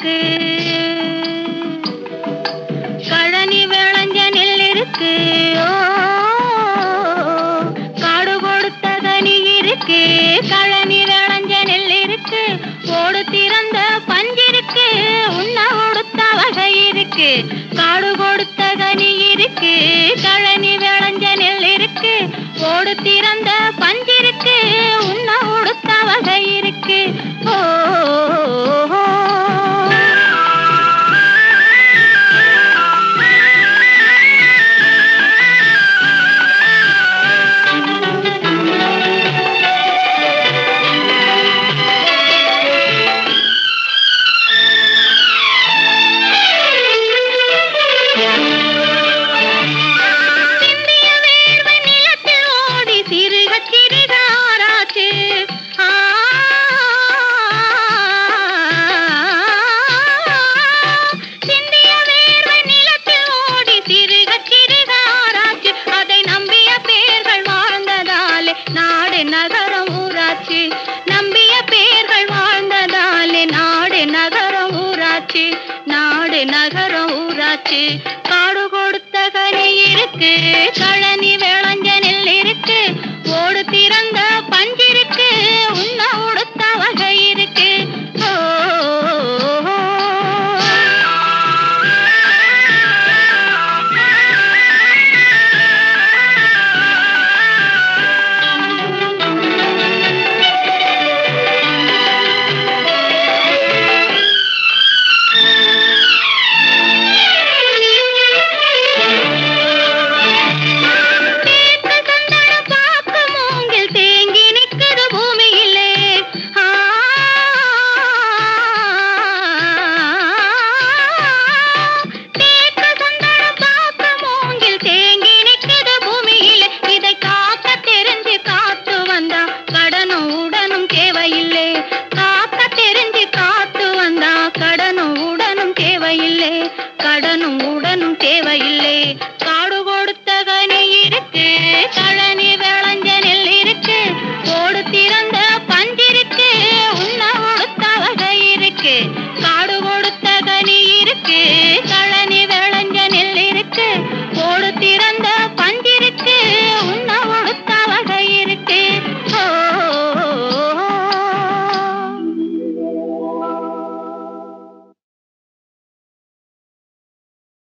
இருக்கு கழனி விளைஞ்ச நெல் இருக்கு ஓ காடு கொடுத்த கனி இருக்கு கழனி விளைஞ்ச நெல் இருக்கு ஓடு திறந்த பஞ்சிருக்கு உண்ண கொடுத்த வகை இருக்கு காடு கொடுத்த கனி இருக்கு கழனி விளைஞ்ச நெல் இருக்கு ஓடு திறந்த பஞ்சிருக்கு உண்ண கொடுத்த வகை இருக்கு ஓ சிந்திய வேர்வை நிலத்தில் ஓடி சிறுக சிறுக ஆராச்சு ஆ. சிந்திய வேர்வை நிலத்தில் ஓடி சிறுக சிறுக ஆராச்சு அதை நம்பிய பேர்கள் வாழ்ந்ததாலே நாடு நகரம் ஊராச்சு நம்பிய பேர்கள் வாழ்ந்ததாலே நாடு நகரம் ஊராச்சு நாடு நகரம் ஊராச்சு காடு கொடுத்த கனி இருக்கு கழனி விளைஞ்ச நெல் இருக்கு ஓடு திறந்த பஞ்சிருக்கு உண்ண உடுத்த வகை இருக்கு ஓ தேக்க சந்தன பாக்கு மூங்கில் தேங்கி நிக்குது பூமியிலே ஆ. தேக்க சந்தன பாக்கு மூங்கில் தேங்கி நிக்குது பூமியிலே இதை காக்க தெரிஞ்சு காத்து வந்தா கடனும் உடனும் தேவையில்லை காக்க தெரிஞ்சு காத்து வந்தா கடனும் உடனும் தேவையில்லை கடனும்